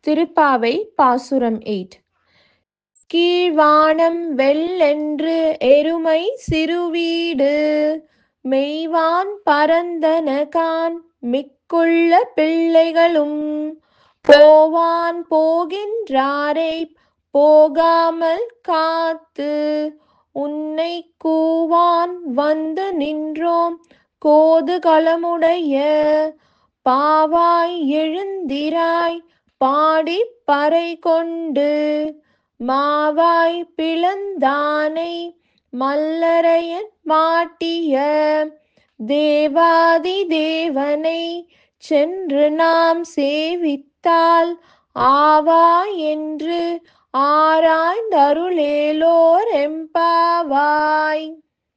திருப்பாவை பாசுரம் எயிட் கீழ்வானம் வெள்ளென்று எருமை சிறுவீடு மெய்வான் பரந்தனகான் மிக்குள்ள பிள்ளைகளும் போவான் போகின்றாரை போகாமல் காத்து உன்னை கூவான் வந்து நின்றோம் கோதுகளமுடைய பாவாய் எழுந்திராய் பாடி பறை கொண்டு மாவாய் பிளந்தானை மல்லரையன் மாட்டிய தேவாதி தேவனை சென்று நாம் சேவித்தால் ஆவா என்று ஆராய்ந்தருளேலோர் எம்பாவாய்